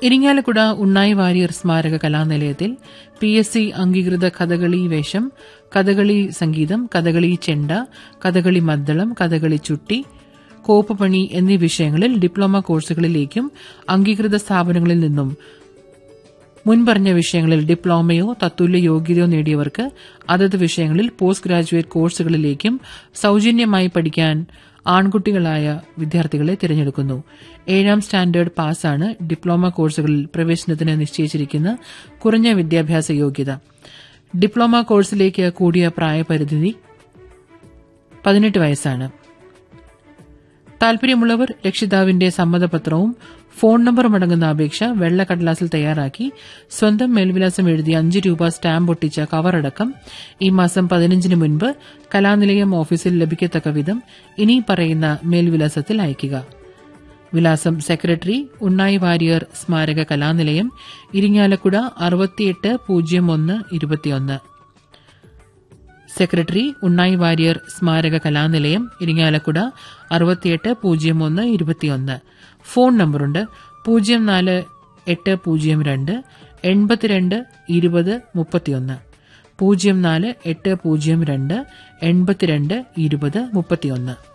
ഇരിങ്ങാലക്കുട ഉണ്ണായി വാര്യർ സ്മാരക കലാനിലയത്തിൽ P S C അംഗീകൃത കഥകളി വേഷം കഥകളി സംഗീതം കഥകളി ചെണ്ട കഥകളി മദ്ദളം കഥകളി ചുട്ടി കോപ്പുപണി എന്നീ വിഷയങ്ങളിൽ ഡിപ്ലോമ കോഴ്സുകളിലേക്കും അംഗീകൃത സ്ഥാപനങ്ങളിൽ നിന്നും മുൻപറഞ്ഞ വിഷയങ്ങളിൽ ഡിപ്ലോമയോ തത്തുല്യ യോഗ്യതയോ നേടിയവർക്ക് അതത് വിഷയങ്ങളിൽ പോസ്റ്റ് ഗ്രാജുവേറ്റ് കോഴ്സുകളിലേക്കും സൌജന്യമായി പഠിക്കാൻ ആൺകുട്ടികളായ വിദ്യാർത്ഥികളെ തിരഞ്ഞെടുക്കുന്നു ഏഴാം സ്റ്റാൻഡേർഡ് പാസ്സാണ് ഡിപ്ലോമ കോഴ്സുകളിൽ പ്രവേശനത്തിന് നിശ്ചയിച്ചിരിക്കുന്ന കുറഞ്ഞ വിദ്യാഭ്യാസ യോഗ്യത ഡിപ്ലോമ കോഴ്സിലേക്ക് കൂടിയ പ്രായപരിധി പതിനെട്ട് വയസ്സാണ് താൽപര്യമുള്ളവർ രക്ഷിതാവിന്റെ സമ്മതപത്രവും ഫോൺ നമ്പറും അടങ്ങുന്ന അപേക്ഷ വെള്ള കടലാസിൽ തയ്യാറാക്കി സ്വന്തം മേൽവിലാസം എഴുതി അഞ്ച് രൂപ സ്റ്റാമ്പ് ഒട്ടിച്ച കവറടക്കം ഈ മാസം പതിനഞ്ചിന് മുൻപ് കലാനിലയം ഓഫീസിൽ ലഭിക്കത്തക്ക വിധം ഇനി പറയുന്ന മേൽവിലാസത്തിൽ അയയ്ക്കുക വിലാസം സെക്രട്ടറി ഉണ്ണായി വാര്യർ സ്മാരക കലാനിലയം ഇരിങ്ങാലക്കുട അറുപത്തിയെട്ട് പൂജ്യം ഒന്ന് ഇരുപത്തിയൊന്ന് സെക്രട്ടറി ഉണ്ണായി വാര്യർ സ്മാരക കലാനിലയം ഇരിങ്ങാലക്കുട അറുപത്തിയെട്ട് പൂജ്യം ഒന്ന് ഇരുപത്തിയൊന്ന് ഫോൺ നമ്പറുണ്ട് പൂജ്യം നാല് എട്ട് പൂജ്യം രണ്ട് എൺപത്തിരണ്ട് ഇരുപത് മുപ്പത്തിയൊന്ന് പൂജ്യം നാല് എട്ട് പൂജ്യം രണ്ട് എൺപത്തിരണ്ട് ഇരുപത് മുപ്പത്തിയൊന്ന്